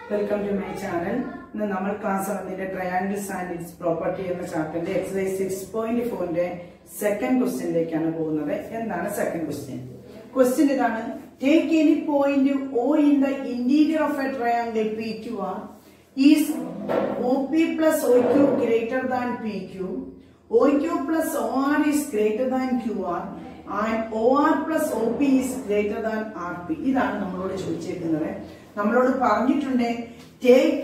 welcome to my channel ഇന്ന് നമ്മൾ class സെവന്തിന്റെ ട്രയാങ്കിൾസ് ആൻഡ് ഇറ്റ്സ് പ്രോപ്പർട്ടി എന്ന ചാപ്റ്ററിന്റെ എക്സസൈസ് സിക്സ് പോയിന്റ് ഫോറിന്റെ സെക്കൻഡ് ക്വസ്റ്റ്യനിലേക്കാണ് പോകുന്നത് എന്താണ് സെക്കൻഡ് ക്വസ്റ്റ്യൻ ക്വസ്റ്റ്യൻ ഇതാണ് take any point O in the interior of a triangle P Q R is O P plus O Q greater than P Q O Q plus O R is greater than Q R and O R plus O P is greater than R P ഇതാണ് നമ്മളോട് ചോദിച്ചേക്കുന്നത് നമ്മളോട് പറഞ്ഞിട്ടുണ്ട് take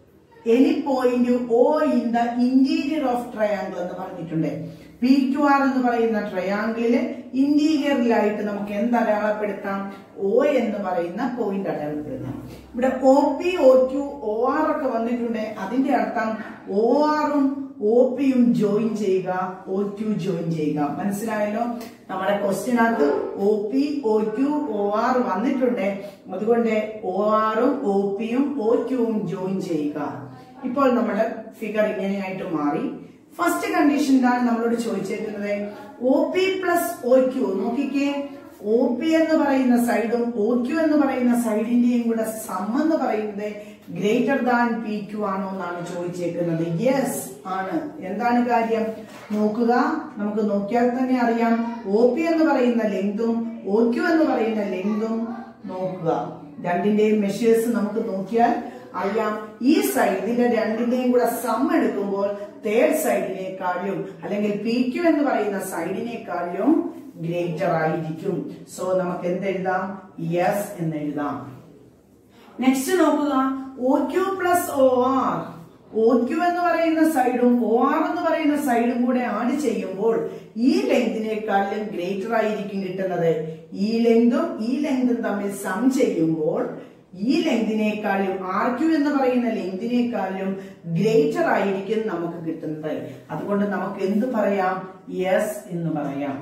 any point O in the interior of triangle എന്ന് പറഞ്ഞിട്ടുണ്ട് P Q R എന്ന് പറയുന്ന ട്രയാങ്കിളില് ഇന്റീരിയറിലായിട്ട് നമുക്ക് എന്ത് അടയാളപ്പെടുത്താം ഒ എന്ന് പറയുന്ന പോയിന്റ് അടയാളപ്പെടുത്താം ഇവിടെ O P O Q O R ഒക്കെ വന്നിട്ടുണ്ട് അതിന്റെ അർത്ഥം ഒ ആറും ഒ പിയും ജോയിൻ ചെയ്യുക ഒ ക്യു ജോയിൻ ചെയ്യുക മനസ്സിലായല്ലോ നമ്മുടെ ക്വസ്റ്റ്യനകത്ത് O P O Q O R വന്നിട്ടുണ്ട് അതുകൊണ്ട് ഒ ആറും ഒ പിയും ഒ ക്യുവും ജോയിൻ ചെയ്യുക ഇപ്പോൾ നമ്മുടെ ഫിഗർ ഇങ്ങനെയായിട്ട് മാറി ഫസ്റ്റ് കണ്ടീഷനിലാണ് നമ്മളോട് ചോദിച്ചേക്കുന്നത് O P plus O Q നോക്കിക്കേ ഒ പി എന്ന് പറയുന്ന സൈഡും ഒ ക്യു എന്ന് പറയുന്ന സൈഡിന്റെയും കൂടെ സം എന്ന് പറയുന്നത് ഗ്രേറ്റർ ദാൻ പി ക്യു ആണോ എന്നാണ് ചോദിച്ചേക്കുന്നത് യെസ് ആണ് എന്താണ് കാര്യം നോക്കുക നമുക്ക് നോക്കിയാൽ തന്നെ അറിയാം ഒ പി എന്ന് പറയുന്ന ലെങ്തും ഒ ക്യു എന്ന് പറയുന്ന ലെങ്തും നോക്കുക രണ്ടിന്റെയും മെഷേഴ്സ് നമുക്ക് നോക്കിയാൽ അറിയാം ഈ സൈഡ് ഇതിന്റെ രണ്ടിന്റെയും കൂടെ സം എടുക്കുമ്പോൾ തേർഡ് സൈഡിനേക്കാളും അല്ലെങ്കിൽ പി ക്യു എന്ന് പറയുന്ന സൈഡിനേക്കാളും ഗ്രേറ്റർ ആയിരിക്കും സോ നമുക്ക് എന്ത് എഴുതാം യെസ് എന്ന് എഴുതാം നെക്സ്റ്റ് നോക്കുക O Q plus O R O Q എന്ന് പറയുന്ന സൈഡും ഒ ആർ എന്ന് പറയുന്ന സൈഡും കൂടെ ആഡ് ചെയ്യുമ്പോൾ ഈ ലെങ്തിനേക്കാളും ഗ്രേറ്റർ ആയിരിക്കും കിട്ടുന്നത് ഈ ലെങ്തും ഈ ലെങ്തും തമ്മിൽ സം ചെയ്യുമ്പോൾ ഈ ലെങ്തിനേക്കാളും ആർ ക്യു എന്ന് പറയുന്ന ലെങ്തിനേക്കാളും ഗ്രേറ്റർ ആയിരിക്കും നമുക്ക് കിട്ടുന്നത് അതുകൊണ്ട് നമുക്ക് എന്ത് പറയാം യെസ് എന്ന് പറയാം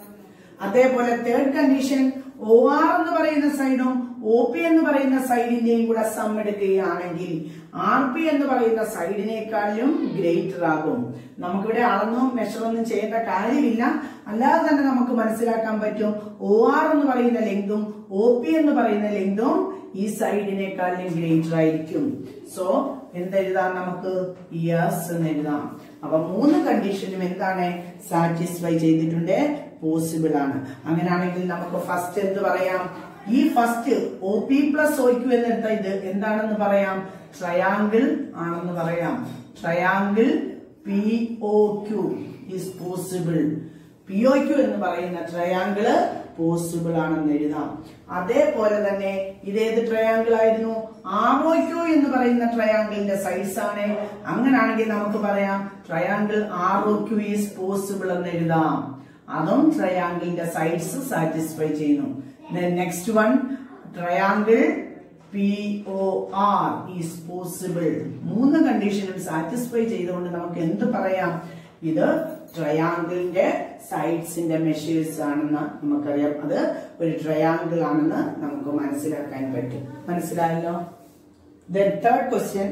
അതേപോലെ തേർഡ് കണ്ടീഷൻ ഒ ആർ എന്ന് പറയുന്ന സൈഡും ഒ പി എന്ന് പറയുന്ന സൈഡിന്റെയും കൂടെ സം എടുക്കുകയാണെങ്കിൽ ആർ പി എന്ന് പറയുന്ന സൈഡിനേക്കാളും ഗ്രേറ്റർ ആകും നമുക്കിവിടെ അളന്നും മെഷറൊന്നും ചെയ്യേണ്ട കാര്യമില്ല അല്ലാതെ തന്നെ നമുക്ക് മനസ്സിലാക്കാൻ പറ്റും ഒ ആർ എന്ന് പറയുന്ന ലെങ്തും ഒ പി എന്ന് പറയുന്ന ലെങ്തും ഈ സൈഡിനേക്കാളും ഗ്രേറ്റർ ആയിരിക്കും സോ എന്തെഴുതാം നമുക്ക് യെസ് എന്ന് എഴുതാം അപ്പൊ മൂന്ന് കണ്ടീഷനും എന്താണ് സാറ്റിസ്ഫൈ ചെയ്തിട്ടുണ്ട് പോസിബിൾ ആണ് അങ്ങനെയാണെങ്കിൽ നമുക്ക് ഫസ്റ്റ് എന്ത് പറയാം ഈ first O P plus O Q എന്നെടുത്ത ഇത് എന്താണെന്ന് പറയാം ട്രയാങ്കിൾ ആണെന്ന് പറയാം triangle P O Q is possible P O Q എന്ന് പറയുന്ന ട്രയാങ്കിള് പോസിബിൾ ആണെന്ന് എഴുതാം അതേപോലെ തന്നെ ഇതേത് ട്രയാങ്കിൾ ആയിരുന്നു ആർ ഒ ക്യു എന്ന് പറയുന്ന ട്രയാങ്കിളിന്റെ സൈസ് ആണ് അങ്ങനാണെങ്കിൽ നമുക്ക് പറയാം triangle R O Q is possible എന്ന് എഴുതാം അതും ട്രയാങ്കിളിന്റെ സൈഡ്സ് സാറ്റിസ്ഫൈ ചെയ്യുന്നു next one triangle P O R is possible മൂന്ന് കണ്ടീഷനും സാറ്റിസ്ഫൈ ചെയ്തുകൊണ്ട് നമുക്ക് എന്ത് പറയാം ഇത് ട്രയാങ്കിളിന്റെ സൈഡ്സിന്റെ മെഷേഴ്സ് ആണെന്ന് നമുക്കറിയാം അത് ഒരു ട്രയാങ്കിൾ ആണെന്ന് നമുക്ക് മനസ്സിലാക്കാൻ പറ്റും മനസ്സിലായല്ലോ then third question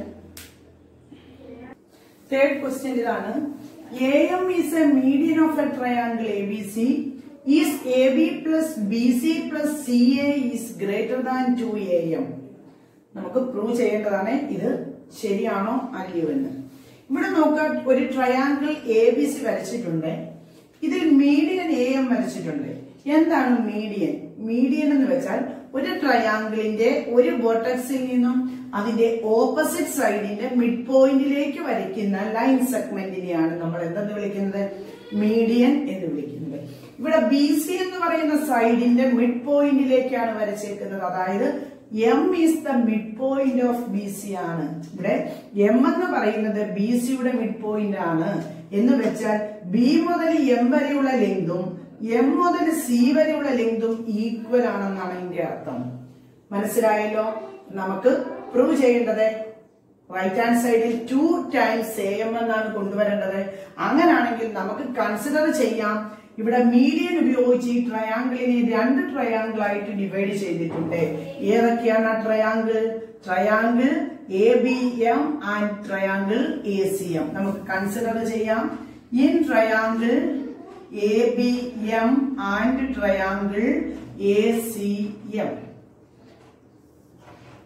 third question ഇതാണ് A M is a median of a triangle A B C is A B plus B C plus C A is greater than two A M നമുക്ക് prove ചെയ്യേണ്ടതാണ് ഇത് ശരിയാണോ അല്ലയോ എന്ന് ഇവിടെ നോക്കാം ഒരു ട്രയാങ്കിൾ എ ബി സി വരച്ചിട്ടുണ്ട് ഇതിൽ മീഡിയൻ എ എം വരച്ചിട്ടുണ്ട് എന്താണ് മീഡിയൻ മീഡിയൻ എന്ന് വെച്ചാൽ ഒരു ട്രയാങ്കിളിന്റെ ഒരു ബോട്ടക്സിൽ നിന്നും അതിന്റെ ഓപ്പോസിറ്റ് സൈഡിന്റെ മിഡ് പോയിന്റിലേക്ക് വരയ്ക്കുന്ന ലൈൻ സെഗ്മെന്റിനെയാണ് നമ്മൾ എന്തെന്ന് വിളിക്കുന്നത് മീഡിയൻ എന്ന് വിളിക്കുന്നത് ഇവിടെ ബി സി എന്ന് പറയുന്ന സൈഡിന്റെ മിഡ് പോയിന്റിലേക്കാണ് വരച്ചേക്കുന്നത് അതായത് M is the mid point of B C ആണ് ഇവിടെ എം എന്ന് പറയുന്നത് ബി സിയുടെ മിഡ് പോയിന്റ് ആണ് എന്ന് വെച്ചാൽ ബി മുതൽ എം വരെയുള്ള ലെങ്തും എം മുതൽ സി വരെയുള്ള ലെങ്തും ഈക്വൽ ആണെന്നാണ് ഇതിന്റെ അർത്ഥം മനസ്സിലായല്ലോ നമുക്ക് പ്രൂവ് ചെയ്യേണ്ടത് റൈറ്റ് ഹാൻഡ് സൈഡിൽ ടു ടൈംസ് എ എം എന്നാണ് കൊണ്ടുവരേണ്ടത് അങ്ങനാണെങ്കിൽ നമുക്ക് കൺസിഡർ ചെയ്യാം ഇവിടെ മീഡിയൻ ഉപയോഗിച്ച് ഈ ട്രയാങ്കിളിനെ രണ്ട് ട്രയാങ്കിൾ ആയിട്ട് ഡിവൈഡ് ചെയ്തിട്ടുണ്ട് ഏതൊക്കെയാണ് ആ triangle triangle A B M and triangle A C M നമുക്ക് കൺസിഡർ ചെയ്യാം in triangle A B M and triangle A C M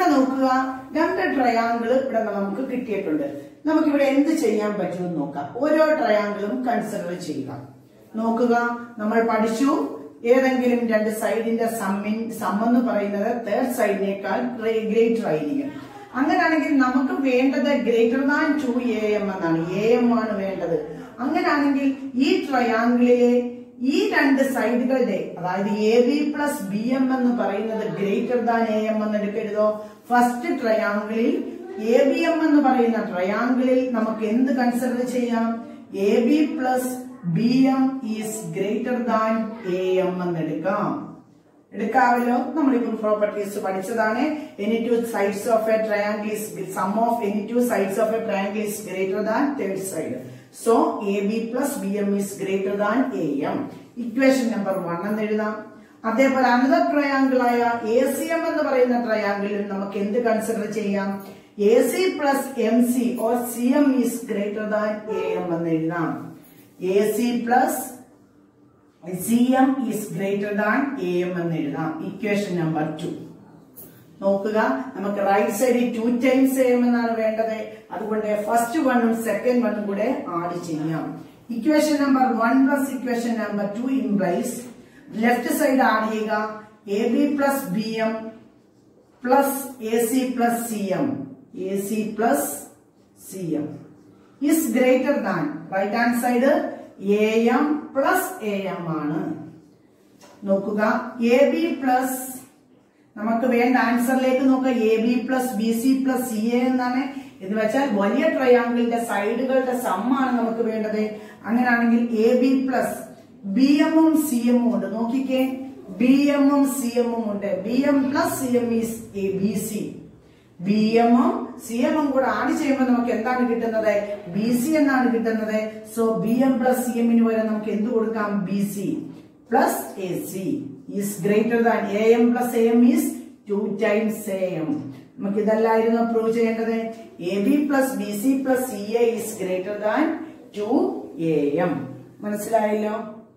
ഇവിടെ നോക്കുക രണ്ട് ട്രയാങ്കിൾ ഇവിടെ നമുക്ക് കിട്ടിയിട്ടുണ്ട് നമുക്കിവിടെ എന്ത് ചെയ്യാൻ പറ്റുമെന്ന് നോക്കാം ഓരോ ട്രയാങ്കിളും കൺസിഡർ ചെയ്യുക നോക്കുക നമ്മൾ പഠിച്ചു ഏതെങ്കിലും രണ്ട് സൈഡിന്റെ സമ്മിൻ സം എന്ന് പറയുന്നത് തേർഡ് സൈഡിനേക്കാൾ ഗ്രേറ്റർ ആയിരിക്കും അങ്ങനെയാണെങ്കിൽ നമുക്ക് വേണ്ടത് greater than two A M എന്നാണ് എ എം ആണ് വേണ്ടത് അങ്ങനെയാണെങ്കിൽ ഈ ട്രയാങ്കിളിലെ ഈ രണ്ട് സൈഡുകളുടെ അതായത് A B plus B M എന്ന് പറയുന്നത് ഗ്രേറ്റർ ദാൻ എ എം എന്ന് എടുക്കരുതോ ഫസ്റ്റ് ട്രയാങ്കിളിൽ എ ബി എം എന്ന് പറയുന്ന ട്രയാങ്കിളിൽ നമുക്ക് എന്ത് കൺസിഡർ ചെയ്യാം A B plus B M is greater than A M എന്ന് എടുക്കാം എടുക്കാമല്ലോ നമ്മളിപ്പോൾ പ്രോപ്പർട്ടീസ് പഠിച്ചതാണ് any two sides of a triangle is some of any two sides of a triangle is greater than third side so A B plus B M is greater than A M equation number one എന്ന് എഴുതാം അതേപോലെ another triangle ആയ A C M എന്ന് പറയുന്ന ട്രയാങ്കിളിൽ നമുക്ക് എന്ത് consider ചെയ്യാം A C plus M C or C M is greater than A M എന്ന് എഴുതാം A C plus C M is greater than A M എന്ന് എഴുതാം ഇക്വേഷൻ നമ്പർ ടു നോക്കുക നമുക്ക് റൈറ്റ് സൈഡിൽ ടു ടൈംസ് എ എം എന്നാണ് വേണ്ടത് അതുകൊണ്ട് ഫസ്റ്റ് വണ്ണും സെക്കൻഡ് വണ്ണും കൂടെ ആഡ് ചെയ്യാം equation number one plus equation number two implies left side add ചെയ്യുക A B plus B M plus A C plus C M A C plus C M is greater than right hand side A M plus A M ആണ് നോക്കുക A B plus നമുക്ക് വേണ്ട ആൻസറിലേക്ക് നോക്കുക A B plus B C plus C A എന്നാണ് എന്ന് വെച്ചാൽ വലിയ ട്രയാങ്കിളിന്റെ സൈഡുകളുടെ സമ്മാണ് നമുക്ക് വേണ്ടത് അങ്ങനെയാണെങ്കിൽ എ ബി പ്ലസ് ബി എമ്മും സി എമ്മും ഉണ്ട് നോക്കിക്കേ ബി എമ്മും സി എമ്മും ഉണ്ട് B M plus C M is A B C B എമ്മും സി എമ്മും കൂടെ ആഡ് ചെയ്യുമ്പോൾ നമുക്ക് എന്താണ് കിട്ടുന്നത് ബി സി എന്നാണ് കിട്ടുന്നത് so B M plus C എമ്മിന് വരെ നമുക്ക് എന്ത് കൊടുക്കാം B C plus A C is greater than A M plus A M is two times A M നമുക്ക് ഇതല്ലായിരുന്നു പ്രൂവ് ചെയ്യേണ്ടത് A B plus B C plus C A is greater than two A M മനസ്സിലായല്ലോ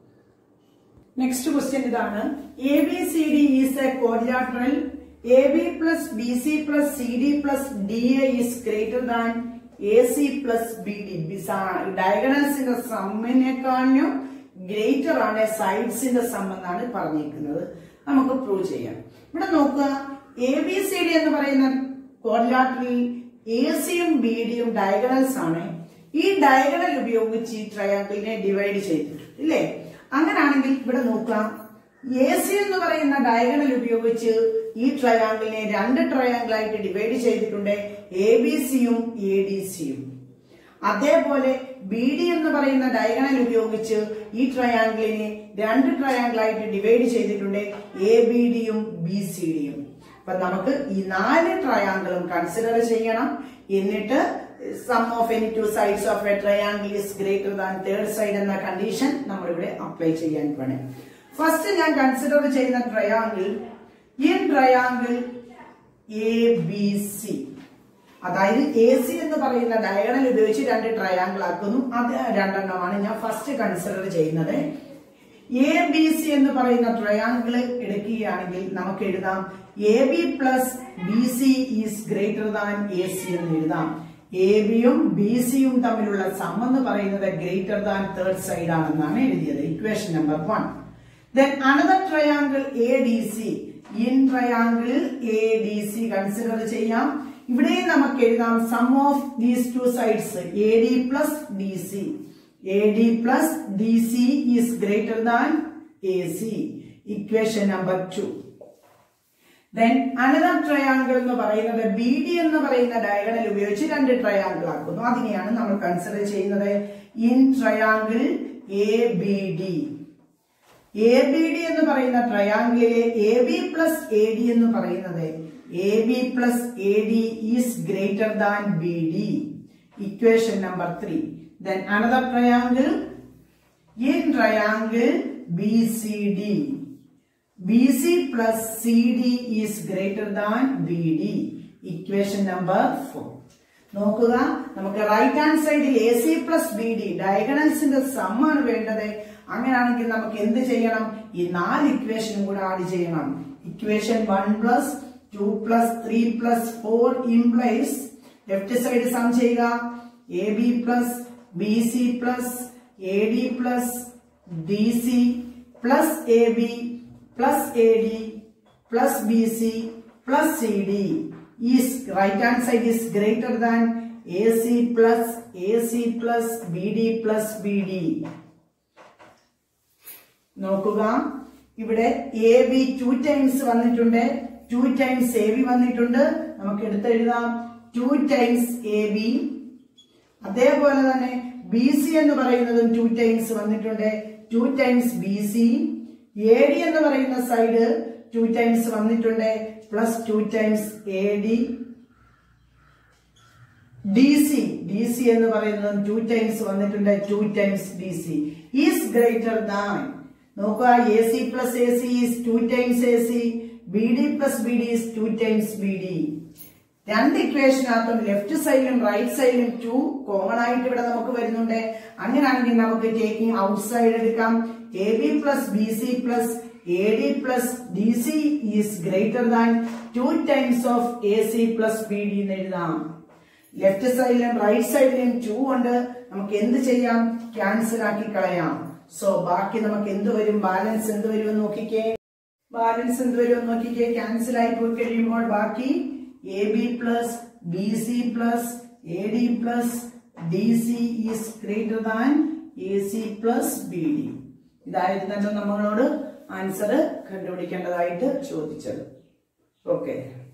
next question ഇതാണ് A B C D is a quadrilateral A B plus B C plus C D plus D A is greater than A C plus B D ഡയഗണൽസിന്റെ സമ്മിനെക്കാളും greater ആണ് സൈഡ്സിന്റെ some എന്നാണ് പറഞ്ഞിരിക്കുന്നത് നമുക്ക് prove ചെയ്യാം ഇവിടെ നോക്കുക എ ബി സി ഡി എന്ന് പറയുന്ന ക്വാഡ്രാട്രൽ എ സിയും ബി ഡിയും ഡയഗണൽസ് ആണ് ഈ ഡയഗണൽ ഉപയോഗിച്ച് ഈ ട്രയാങ്കിളിനെ ഡിവൈഡ് ചെയ്തിട്ടുണ്ട് ഇല്ലേ അങ്ങനാണെങ്കിൽ ഇവിടെ നോക്കാം എ സി എന്ന് പറയുന്ന ഡയഗണൽ ഉപയോഗിച്ച് ഈ ട്രയാങ്കിളിനെ രണ്ട് ട്രയാങ്കിൾ ആയിട്ട് ഡിവൈഡ് ചെയ്തിട്ടുണ്ട് എ ബി സിയും എ ഡി സിയും അതേപോലെ ബി ഡി എന്ന് പറയുന്ന ഡയഗണൽ ഉപയോഗിച്ച് ഈ ട്രയാങ്കിളിനെ രണ്ട് ട്രയാങ്കിൾ ആയിട്ട് ഡിവൈഡ് ചെയ്തിട്ടുണ്ട് എ ബി ഡിയും ബി സി ഡിയും അപ്പൊ നമുക്ക് ഈ നാല് ട്രയാങ്കിളും കൺസിഡർ ചെയ്യണം എന്നിട്ട് sum of any two sides of a triangle is greater than third side എന്ന കണ്ടീഷൻ നമ്മൾ ഇവിടെ അപ്ലൈ ചെയ്യാൻ വേണം ഫസ്റ്റ് ഞാൻ കൺസിഡർ ചെയ്യുന്ന triangle in triangle A B C അതായത് എ സി എന്ന് പറയുന്ന ഡയഗണൽ ഉപയോഗിച്ച് രണ്ട് ട്രയാങ്കിൾ ആക്കുന്നു അത് രണ്ടെണ്ണമാണ് ഞാൻ ഫസ്റ്റ് കൺസിഡർ ചെയ്യുന്നത് എ ബി സി എന്ന് പറയുന്ന ട്രയാങ്കിൾ എടുക്കുകയാണെങ്കിൽ നമുക്ക് എഴുതാം A B plus B C is greater than A C എന്ന് എഴുതാം എ ബിയും ബി സിയും തമ്മിലുള്ള സം എന്ന് പറയുന്നത് ഗ്രേറ്റർ ദാൻ തേർഡ് സൈഡ് ആണെന്നാണ് എഴുതിയത് equation number one then another triangle A D C in ട്രയാങ്കിളിൽ എ ഡി സി കൺസിഡർ ചെയ്യാം ഇവിടെയും നമുക്ക് എഴുതാം sum of these two sides A D plus D C A D plus D C is greater than A C equation number two then another triangle എന്ന് പറയുന്നത് B D എന്ന് പറയുന്ന diagonal ഉപയോഗിച്ച് രണ്ട് ട്രയാങ്കിൾ ആക്കുന്നു അതിനെയാണ് നമ്മൾ കൺസിഡർ ചെയ്യുന്നത് in triangle A B D A B D എന്ന് പറയുന്ന ട്രയാങ്കിളിലെ A B plus A D എന്ന് പറയുന്നത് A B plus A D is greater than B D equation number three then another triangle in triangle B C D B C plus C D is greater than B D equation number four നോക്കുക നമുക്ക് right hand സൈഡിൽ A C plus B D ഡയഗണൽസിന്റെ സമ്മാണ് വേണ്ടത് അങ്ങനെയാണെങ്കിൽ നമുക്ക് എന്ത് ചെയ്യണം ഈ നാല് ഇക്വേഷനും കൂടെ ആഡ് ചെയ്യണം equation one plus two plus three plus four implies left side sum ചെയ്യുക A B plus B C plus A D plus D C plus A B plus A D plus B C plus C D is right hand side is greater than A C plus A C plus B D plus B D നോക്കുക ഇവിടെ A B two times വന്നിട്ടുണ്ട് two times A B വന്നിട്ടുണ്ട് നമുക്ക് എടുത്തെഴുതാം two times A B അതേപോലെ തന്നെ B C എന്ന് പറയുന്നതും ടു ടൈംസ് വന്നിട്ടുണ്ട് two times B C A D എന്ന് പറയുന്ന സൈഡ് ടു ടൈംസ് വന്നിട്ടുണ്ട് plus two times A D D C D C എന്ന് പറയുന്നത് ടു ടൈംസ് വന്നിട്ടുണ്ട് two times D C is greater than നോക്കുക A C plus A C is two times A C B D plus B D is two times B D രണ്ട് ഇക്വേഷനകത്തും left സൈഡിലും right സൈഡിലും two common ആയിട്ട് ഇവിടെ നമുക്ക് വരുന്നുണ്ട് അങ്ങനെയാണെങ്കിൽ നമുക്ക് ടേക്കിംഗ് ഔട്ട് സൈഡ് എടുക്കാം A B plus B C plus A D plus D C is greater than two times of A C plus B D എന്ന് എഴുതാം ലെഫ്റ്റ് സൈഡിലും റൈറ്റ് സൈഡിലും ടു ഉണ്ട് നമുക്ക് എന്ത് ചെയ്യാം ക്യാൻസൽ ആക്കി കളയാം സോ ബാക്കി നമുക്ക് എന്ത് വരും ബാലൻസ് എന്ത് വരും നോക്കിക്കേ ബാലൻസ് എന്ത് വരും നോക്കിക്കേ ക്യാൻസൽ ആയി പോയി കഴിയുമ്പോൾ ബാക്കി A B plus B C plus A D plus D C is greater than A C plus B D ഇതായിരുന്നല്ലോ നമ്മളോട് ആൻസർ കണ്ടുപിടിക്കേണ്ടതായിട്ട് ചോദിച്ചത് ഓക്കെ